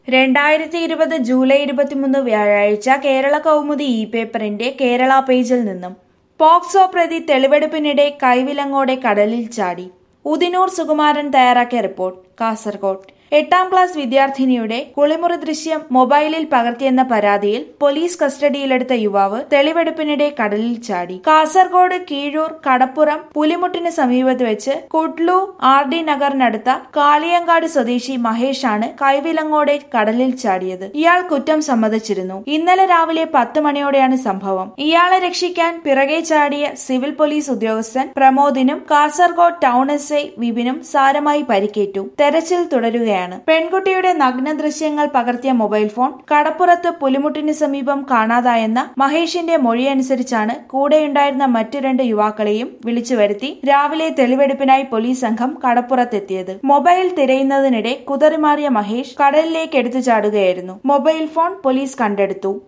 രണ്ടായിരത്തി ഇരുപത് ജൂലൈ ഇരുപത്തിമൂന്ന് വ്യാഴാഴ്ച കേരള കൗമുദി ഇ പേപ്പറിന്റെ കേരള പേജിൽ നിന്നും പോക്സോ പ്രതി തെളിവെടുപ്പിനിടെ കൈവിലങ്ങോടെ കടലിൽ ചാടി ഉദിനൂർ സുകുമാരൻ തയ്യാറാക്കിയ റിപ്പോർട്ട് കാസർഗോഡ് എട്ടാം ക്ലാസ് വിദ്യാർത്ഥിനിയുടെ കുളിമുറി ദൃശ്യം മൊബൈലിൽ പകർത്തിയെന്ന പരാതിയിൽ പോലീസ് കസ്റ്റഡിയിലെടുത്ത യുവാവ് തെളിവെടുപ്പിനിടെ കടലിൽ ചാടി കാസർഗോഡ് കീഴൂർ കടപ്പുറം പുലിമുട്ടിന് സമീപത്ത് വെച്ച് കുഡ്ലു ആർ ഡി നഗറിനടുത്ത കാളിയങ്കാട് സ്വദേശി മഹേഷാണ് കൈവിലങ്ങോടെ കടലിൽ ചാടിയത് ഇയാൾ കുറ്റം സമ്മതിച്ചിരുന്നു ഇന്നലെ രാവിലെ പത്ത് മണിയോടെയാണ് സംഭവം ഇയാളെ രക്ഷിക്കാൻ പിറകെ ചാടിയ സിവിൽ പോലീസ് ഉദ്യോഗസ്ഥൻ പ്രമോദിനും കാസർഗോഡ് ടൗൺ എസ് ഐ വിപിനും സാരമായി പരിക്കേറ്റു തെരച്ചിൽ തുടരുകയാണ് പെൺകുട്ടിയുടെ നഗ്ന ദൃശ്യങ്ങൾ പകർത്തിയ മൊബൈൽ ഫോൺ കടപ്പുറത്ത് പുലിമുട്ടിന് സമീപം കാണാതായെന്ന മഹേഷിന്റെ മൊഴിയനുസരിച്ചാണ് കൂടെയുണ്ടായിരുന്ന മറ്റു രണ്ട് യുവാക്കളെയും വിളിച്ചു വരുത്തി രാവിലെ തെളിവെടുപ്പിനായി പോലീസ് സംഘം കടപ്പുറത്തെത്തിയത് മൊബൈൽ തിരയുന്നതിനിടെ കുതറിമാറിയ മഹേഷ് കടലിലേക്ക് എടുത്തു ചാടുകയായിരുന്നു മൊബൈൽ ഫോൺ പോലീസ് കണ്ടെടുത്തു